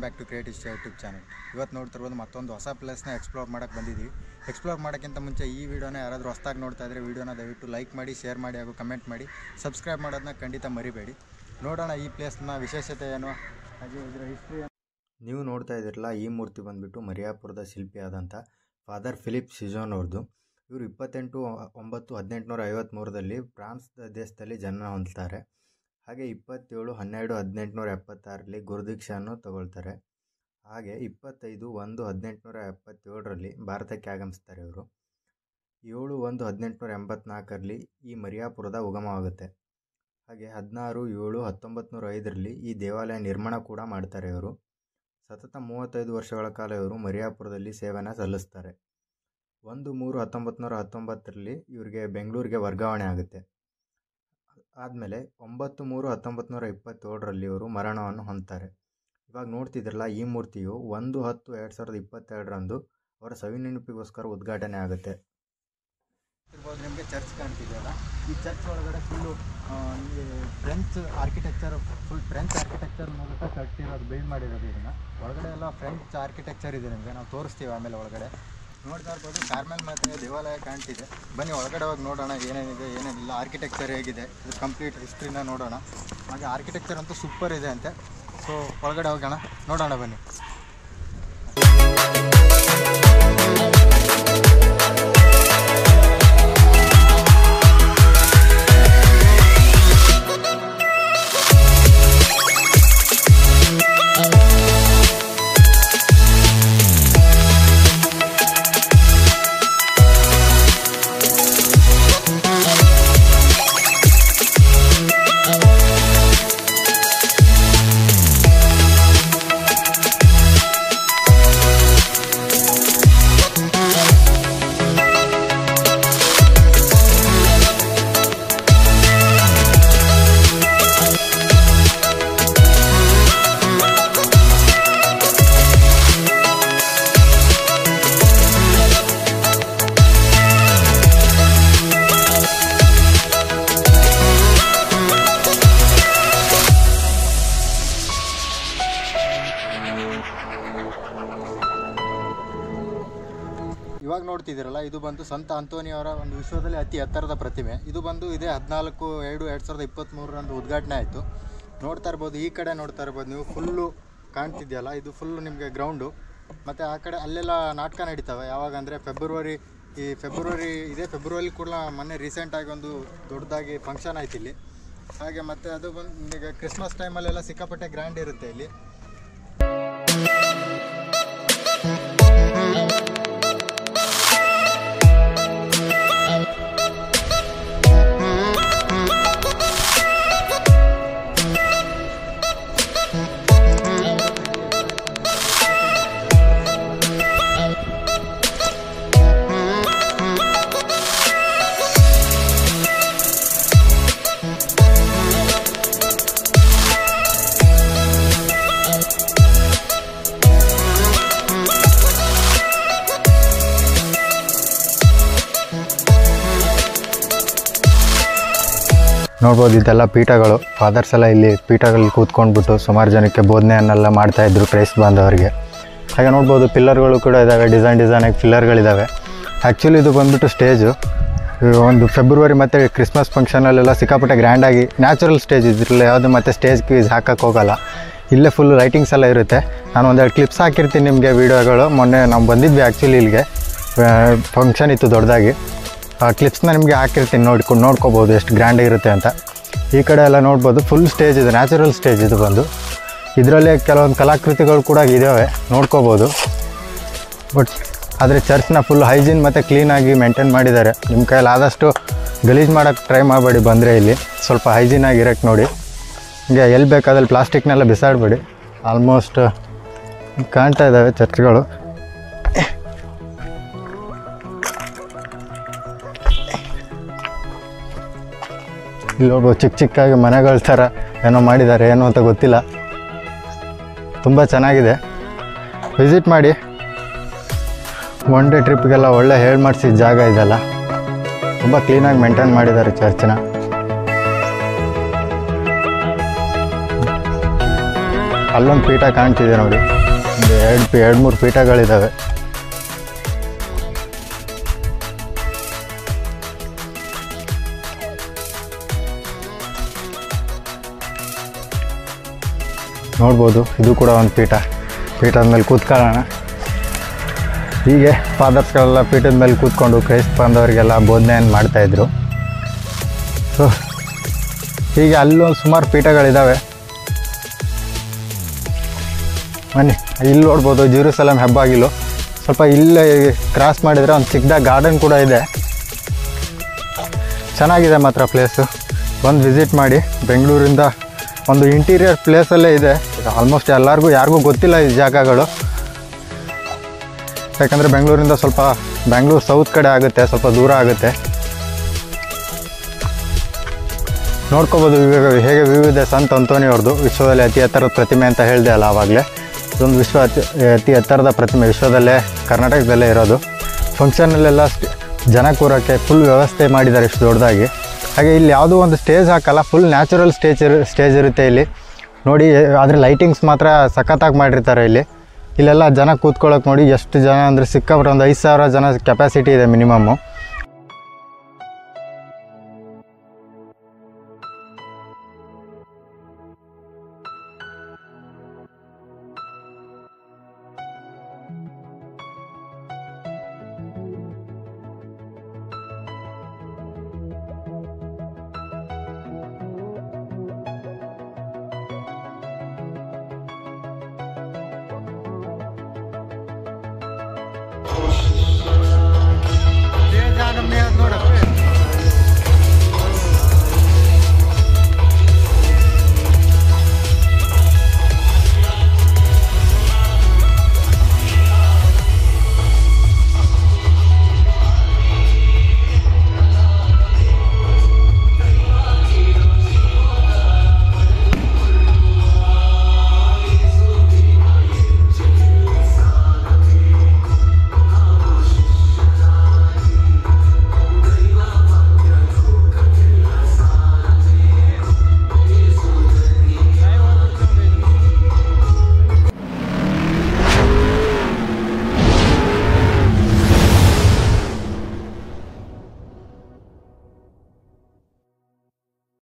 back to create ಇಷ್ಟ YouTube channel ಇವತ್ತು ನೋಡ್ತಿರ್ಬೋದು ಮತ್ತೊಂದು ಹೊಸ ಪ್ಲೇಸ್ನ ಎಕ್ಸ್ಪ್ಲೋರ್ ಮಾಡೋಕ್ಕೆ ಬಂದಿದ್ದೀವಿ ಎಕ್ಸ್ಪ್ಲೋರ್ ಮಾಡೋಕ್ಕಿಂತ ಮುಂಚೆ ಈ ವಿಡಿಯೋನ ಯಾರಾದರೂ ಹೊಸ್ದಾಗಿ ನೋಡ್ತಾ ಇದ್ದರೆ ವಿಡಿಯೋನ ದಯವಿಟ್ಟು ಲೈಕ್ ಮಾಡಿ ಶೇರ್ ಮಾಡಿ ಹಾಗೂ ಕಮೆಂಟ್ ಮಾಡಿ ಸಬ್ಸ್ಕ್ರೈಬ್ ಮಾಡೋದನ್ನ ಖಂಡಿತ ಮರಿಬೇಡಿ ನೋಡೋಣ ಈ ಪ್ಲೇಸ್ನ ವಿಶೇಷತೆ ಏನು ಹಾಗೆ ಇದರ ಹಿಸ್ಟ್ರಿ ನೀವು ನೋಡ್ತಾ ಇದ್ದೀರಲ್ಲ ಈ ಮೂರ್ತಿ ಬಂದುಬಿಟ್ಟು ಮರಿಯಾಪುರದ ಶಿಲ್ಪಿ ಆದಂಥ ಫಾದರ್ ಫಿಲಿಪ್ ಸಿಜೋನ್ ಅವ್ರದ್ದು ಇವರು ಇಪ್ಪತ್ತೆಂಟು ಒಂಬತ್ತು ಹದಿನೆಂಟುನೂರ ಐವತ್ತ್ಮೂರರಲ್ಲಿ ಫ್ರಾನ್ಸ್ ದೇಶದಲ್ಲಿ ಜನ್ಮ ಹೊಂದ್ತಾರೆ ಹಾಗೆ ಇಪ್ಪತ್ತೇಳು ಹನ್ನೆರಡು ಹದಿನೆಂಟುನೂರ ಎಪ್ಪತ್ತಾರರಲ್ಲಿ ಗುರುದೀಕ್ಷೆಯನ್ನು ತಗೊಳ್ತಾರೆ ಹಾಗೆ ಇಪ್ಪತ್ತೈದು ಒಂದು ಹದಿನೆಂಟುನೂರ ಎಪ್ಪತ್ತೇಳರಲ್ಲಿ ಭಾರತಕ್ಕೆ ಆಗಮಿಸ್ತಾರೆ ಇವರು ಏಳು ಒಂದು ಹದಿನೆಂಟುನೂರ ಎಂಬತ್ನಾಲ್ಕರಲ್ಲಿ ಈ ಮರಿಯಾಪುರದ ಉಗಮವಾಗುತ್ತೆ ಹಾಗೆ ಹದಿನಾರು ಏಳು ಹತ್ತೊಂಬತ್ತು ನೂರ ಐದರಲ್ಲಿ ಈ ದೇವಾಲಯ ನಿರ್ಮಾಣ ಕೂಡ ಮಾಡ್ತಾರೆ ಇವರು ಸತತ ಮೂವತ್ತೈದು ವರ್ಷಗಳ ಕಾಲ ಇವರು ಮರಿಯಾಪುರದಲ್ಲಿ ಸೇವೆನ ಸಲ್ಲಿಸ್ತಾರೆ ಒಂದು ಮೂರು ಹತ್ತೊಂಬತ್ತು ನೂರ ಹತ್ತೊಂಬತ್ತರಲ್ಲಿ ಇವರಿಗೆ ಬೆಂಗಳೂರಿಗೆ ವರ್ಗಾವಣೆ ಆಗುತ್ತೆ ಆದಮೇಲೆ ಒಂಬತ್ತು ಮೂರು ಹತ್ತೊಂಬತ್ತು ನೂರ ಇಪ್ಪತ್ತೇಳರಲ್ಲಿ ಇವರು ಮರಣವನ್ನು ಹೊಂದ್ತಾರೆ ಇವಾಗ ನೋಡ್ತಿದ್ರಲ್ಲ ಈ ಮೂರ್ತಿಯು ಒಂದು ಹತ್ತು ಎರಡು ಸಾವಿರದ ಇಪ್ಪತ್ತೆರಡರಂದು ಅವರ ಸವಿನೆನಪಿಗೋಸ್ಕರ ಉದ್ಘಾಟನೆ ಆಗುತ್ತೆ ಇರ್ಬೋದು ನಿಮಗೆ ಚರ್ಚ್ ಕಾಣ್ತಿದೆಯಲ್ಲ ಈ ಚರ್ಚ್ ಒಳಗಡೆ full French architecture full French architecture ಮೂಲಕ ಕಟ್ಟಿರೋದು ಬಿಲ್ಡ್ ಮಾಡಿರೋದು ಇದನ್ನು ಒಳಗಡೆ ಎಲ್ಲ ಫ್ರೆಂಚ್ ಆರ್ಕಿಟೆಕ್ಚರ್ ಇದೆ ನಿಮಗೆ ನಾವು ತೋರಿಸ್ತೀವಿ ಆಮೇಲೆ ಒಳಗಡೆ ನೋಡ್ತಾ ಇರ್ಬೋದು ಕಾರ್ಮೆಲ್ ಮತ್ತು ದೇವಾಲಯ ಕಾಣ್ತಿದೆ ಬನ್ನಿ ಒಳಗಡೆ ಹೋಗಿ ನೋಡೋಣ ಏನೇನಿದೆ ಏನೇನಿಲ್ಲ ಆರ್ಕಿಟೆಕ್ಚರ್ ಹೇಗಿದೆ ಇದು ಕಂಪ್ಲೀಟ್ ಹಿಸ್ಟ್ರಿನ ನೋಡೋಣ ಹಾಗೆ ಆರ್ಕಿಟೆಕ್ಚರ್ ಅಂತೂ ಸೂಪರ್ ಇದೆ ಅಂತೆ ಸೊ ಒಳಗಡೆ ಹೋಗೋಣ ನೋಡೋಣ ಬನ್ನಿ ಇವಾಗ ನೋಡ್ತಿದ್ದೀರಲ್ಲ ಇದು ಬಂದು ಸಂತ ಅಂತೋನಿ ಅವರ ಒಂದು ವಿಶ್ವದಲ್ಲಿ ಅತಿ ಎತ್ತರದ ಪ್ರತಿಮೆ ಇದು ಬಂದು ಇದೇ ಹದಿನಾಲ್ಕು ಎರಡು ಎರಡು ಸಾವಿರದ ಇಪ್ಪತ್ತ್ಮೂರರಂದು ಉದ್ಘಾಟನೆ ಆಯಿತು ನೋಡ್ತಾ ಇರ್ಬೋದು ಈ ಕಡೆ ನೋಡ್ತಾ ಇರ್ಬೋದು ನೀವು ಫುಲ್ಲು ಕಾಣ್ತಿದೆಯಲ್ಲ ಇದು ಫುಲ್ಲು ನಿಮಗೆ ಗ್ರೌಂಡು ಮತ್ತು ಆ ಕಡೆ ಅಲ್ಲೆಲ್ಲ ನಾಟಕ ನಡೀತವೆ ಯಾವಾಗ ಅಂದರೆ ಫೆಬ್ರವರಿ ಈ ಫೆಬ್ರವರಿ ಇದೇ ಫೆಬ್ರವರಿ ಕೂಡ ಮೊನ್ನೆ ರೀಸೆಂಟಾಗಿ ಒಂದು ದೊಡ್ಡದಾಗಿ ಫಂಕ್ಷನ್ ಆಯ್ತು ಇಲ್ಲಿ ಹಾಗೆ ಮತ್ತು ಅದು ಬಂದು ಈಗ ಕ್ರಿಸ್ಮಸ್ ಟೈಮಲ್ಲೆಲ್ಲ ಸಿಕ್ಕಾಪಟ್ಟೆ ಗ್ರ್ಯಾಂಡ್ ಇರುತ್ತೆ ಇಲ್ಲಿ ನೋಡ್ಬೋದು ಇದೆಲ್ಲ ಪೀಠಗಳು ಫಾದರ್ಸ್ ಎಲ್ಲ ಇಲ್ಲಿ ಪೀಠಗಳಲ್ಲಿ ಕೂತ್ಕೊಂಡ್ಬಿಟ್ಟು ಸುಮಾರು ಜನಕ್ಕೆ ಬೋಧನೆಯನ್ನೆಲ್ಲ ಮಾಡ್ತಾಯಿದ್ರು ಕ್ರೈಸ್ತ ಬಾಂಧವರಿಗೆ ಹಾಗೆ ನೋಡ್ಬೋದು ಪಿಲ್ಲರ್ಗಳು ಕೂಡ ಇದ್ದಾವೆ ಡಿಸೈನ್ ಡಿಸೈನಾಗಿ ಪಿಲ್ಲರ್ಗಳಿದ್ದಾವೆ ಆ್ಯಕ್ಚುಲಿ ಇದು ಬಂದ್ಬಿಟ್ಟು ಸ್ಟೇಜು ಒಂದು ಫೆಬ್ರವರಿ ಮತ್ತು ಕ್ರಿಸ್ಮಸ್ ಫಂಕ್ಷನಲ್ಲೆಲ್ಲ ಸಿಕ್ಕಾಪಟ್ಟೆ ಗ್ರ್ಯಾಂಡಾಗಿ ನ್ಯಾಚುರಲ್ ಸ್ಟೇಜ್ ಇದ್ರಲ್ಲ ಯಾವುದು ಮತ್ತು ಸ್ಟೇಜ್ ಗೀಸ್ ಹಾಕಕ್ಕೆ ಹೋಗಲ್ಲ ಇಲ್ಲೇ ಫುಲ್ ಲೈಟಿಂಗ್ಸ್ ಎಲ್ಲ ಇರುತ್ತೆ ನಾನು ಒಂದೆರಡು ಕ್ಲಿಪ್ಸ್ ಹಾಕಿರ್ತೀನಿ ನಿಮಗೆ ವೀಡಿಯೋಗಳು ಮೊನ್ನೆ ನಾವು ಬಂದಿದ್ವಿ ಆ್ಯಕ್ಚುಲಿ ಇಲ್ಲಿಗೆ ಫಂಕ್ಷನ್ ಇತ್ತು ದೊಡ್ಡದಾಗಿ ಆ ಕ್ಲಿಪ್ಸ್ನ ನಿಮಗೆ ಹಾಕಿರ್ತೀನಿ ನೋಡ್ಕೊಂಡು ನೋಡ್ಕೋಬೋದು ಎಷ್ಟು ಗ್ರ್ಯಾಂಡ್ ಇರುತ್ತೆ ಅಂತ ಈ ಕಡೆ ಎಲ್ಲ ನೋಡ್ಬೋದು ಫುಲ್ ಸ್ಟೇಜ್ ಇದೆ ನ್ಯಾಚುರಲ್ ಸ್ಟೇಜ್ ಇದು ಬಂದು ಇದರಲ್ಲೇ ಕೆಲವೊಂದು ಕಲಾಕೃತಿಗಳು ಕೂಡ ಇದ್ದಾವೆ ನೋಡ್ಕೋಬೋದು ಬಟ್ ಆದರೆ ಚರ್ಚ್ನ ಫುಲ್ ಹೈಜೀನ್ ಮತ್ತು ಕ್ಲೀನಾಗಿ ಮೇಂಟೈನ್ ಮಾಡಿದ್ದಾರೆ ನಿಮ್ಮ ಕೈಯಲ್ಲಿ ಆದಷ್ಟು ಗಲೀಜು ಮಾಡೋಕ್ಕೆ ಟ್ರೈ ಮಾಡಬೇಡಿ ಬಂದರೆ ಇಲ್ಲಿ ಸ್ವಲ್ಪ ಹೈಜೀನಾಗಿ ಇರೋಕ್ಕೆ ನೋಡಿ ಹಿಂಗೆ ಎಲ್ಲಿ ಬೇಕಾದಲ್ಲಿ ಪ್ಲಾಸ್ಟಿಕ್ನೆಲ್ಲ ಬಿಸಾಡಬೇಡಿ ಆಲ್ಮೋಸ್ಟ್ ಕಾಣ್ತಾ ಇದ್ದಾವೆ ಚರ್ಚ್ಗಳು ಇಲ್ಲಿ ಒಬ್ಬ ಚಿಕ್ಕ ಚಿಕ್ಕಾಗಿ ಮನೆಗಳ ಥರ ಏನೋ ಮಾಡಿದ್ದಾರೆ ಏನು ಅಂತ ಗೊತ್ತಿಲ್ಲ ತುಂಬ ಚೆನ್ನಾಗಿದೆ ವಿಸಿಟ್ ಮಾಡಿ ಒನ್ ಡೇ ಟ್ರಿಪ್ಗೆಲ್ಲ ಒಳ್ಳೆ ಹೇಳಿ ಮಾಡಿಸಿದ ಜಾಗ ಇದೆಲ್ಲ ತುಂಬ ಕ್ಲೀನಾಗಿ ಮೇಂಟೈನ್ ಮಾಡಿದ್ದಾರೆ ಚರ್ಚ್ನ ಅಲ್ಲೊಂದು ಪೀಠ ಕಾಣ್ತಿದೆ ನೋಡಿ ಒಂದು ಎರಡು ಎರಡು ಮೂರು ಪೀಠಗಳಿದ್ದಾವೆ ನೋಡ್ಬೋದು ಇದು ಕೂಡ ಒಂದು ಪೀಠ ಪೀಠದ ಮೇಲೆ ಕೂತ್ಕೊಳ್ಳೋಣ ಹೀಗೆ ಫಾದರ್ಸ್ಗಳೆಲ್ಲ ಪೀಠದ ಮೇಲೆ ಕೂತ್ಕೊಂಡು ಕ್ರೈಸ್ತ ಬಾಂಧವರಿಗೆಲ್ಲ ಬೋಧನೆಯನ್ನು ಮಾಡ್ತಾಯಿದ್ರು ಸೊ ಹೀಗೆ ಅಲ್ಲೊಂದು ಸುಮಾರು ಪೀಠಗಳಿದ್ದಾವೆ ಬನ್ನಿ ಇಲ್ಲಿ ನೋಡ್ಬೋದು ಜೀರುಸಲಂ ಹೆಬ್ಬಾಗಿಲು ಸ್ವಲ್ಪ ಇಲ್ಲೇ ಕ್ರಾಸ್ ಮಾಡಿದರೆ ಒಂದು ಚಿಕ್ಕದಾಗಿ ಗಾರ್ಡನ್ ಕೂಡ ಇದೆ ಚೆನ್ನಾಗಿದೆ ಮಾತ್ರ ಪ್ಲೇಸು ಬಂದು ವಿಸಿಟ್ ಮಾಡಿ ಬೆಂಗಳೂರಿಂದ ಒಂದು ಇಂಟೀರಿಯರ್ ಪ್ಲೇಸಲ್ಲೇ ಇದೆ ಆಲ್ಮೋಸ್ಟ್ ಎಲ್ಲರಿಗೂ ಯಾರಿಗೂ ಗೊತ್ತಿಲ್ಲ ಈ ಜಾಗಗಳು ಯಾಕಂದರೆ ಬೆಂಗಳೂರಿಂದ ಸ್ವಲ್ಪ ಬೆಂಗಳೂರು ಸೌತ್ ಕಡೆ ಆಗುತ್ತೆ ಸ್ವಲ್ಪ ದೂರ ಆಗುತ್ತೆ ನೋಡ್ಕೋಬೋದು ಇವಾಗ ಹೇಗೆ ವ್ಯೂ ಇದೆ ಸಂತ ಅಂತೋನಿ ಅವ್ರದ್ದು ವಿಶ್ವದಲ್ಲಿ ಅತಿ ಎತ್ತರದ ಪ್ರತಿಮೆ ಅಂತ ಹೇಳಿದೆ ಅಲ್ಲ ಆವಾಗಲೇ ಇದೊಂದು ವಿಶ್ವ ಅತಿ ಅತಿ ಎತ್ತರದ ಪ್ರತಿಮೆ ವಿಶ್ವದಲ್ಲೇ ಕರ್ನಾಟಕದಲ್ಲೇ ಇರೋದು ಫಂಕ್ಷನಲ್ಲೆಲ್ಲ ಸ್ಟ್- ಜನ ಕೂರೋಕ್ಕೆ ಫುಲ್ ವ್ಯವಸ್ಥೆ ಮಾಡಿದ್ದಾರೆ ಇಷ್ಟು ದೊಡ್ಡದಾಗಿ ಹಾಗೆ ಇಲ್ಲಿ ಯಾವುದೋ ಒಂದು ಸ್ಟೇಜ್ ಹಾಕಲ್ಲ ಫುಲ್ ನ್ಯಾಚುರಲ್ ಸ್ಟೇಜ್ ಇರು ಸ್ಟೇಜ್ ಇರುತ್ತೆ ಇಲ್ಲಿ ನೋಡಿ ಆದರೆ ಲೈಟಿಂಗ್ಸ್ ಮಾತ್ರ ಸಖತ್ತಾಗಿ ಮಾಡಿರ್ತಾರೆ ಇಲ್ಲಿ ಇಲ್ಲೆಲ್ಲ ಜನ ಕೂತ್ಕೊಳ್ಳೋಕೆ ನೋಡಿ ಎಷ್ಟು ಜನ ಅಂದರೆ ಸಿಕ್ಕಾಪಟ್ಟೆ ಒಂದು ಐದು ಸಾವಿರ ಜನ ಕೆಪಾಸಿಟಿ ಇದೆ ಮಿನಿಮಮ್ಮು ನೋಡಪ್ಪ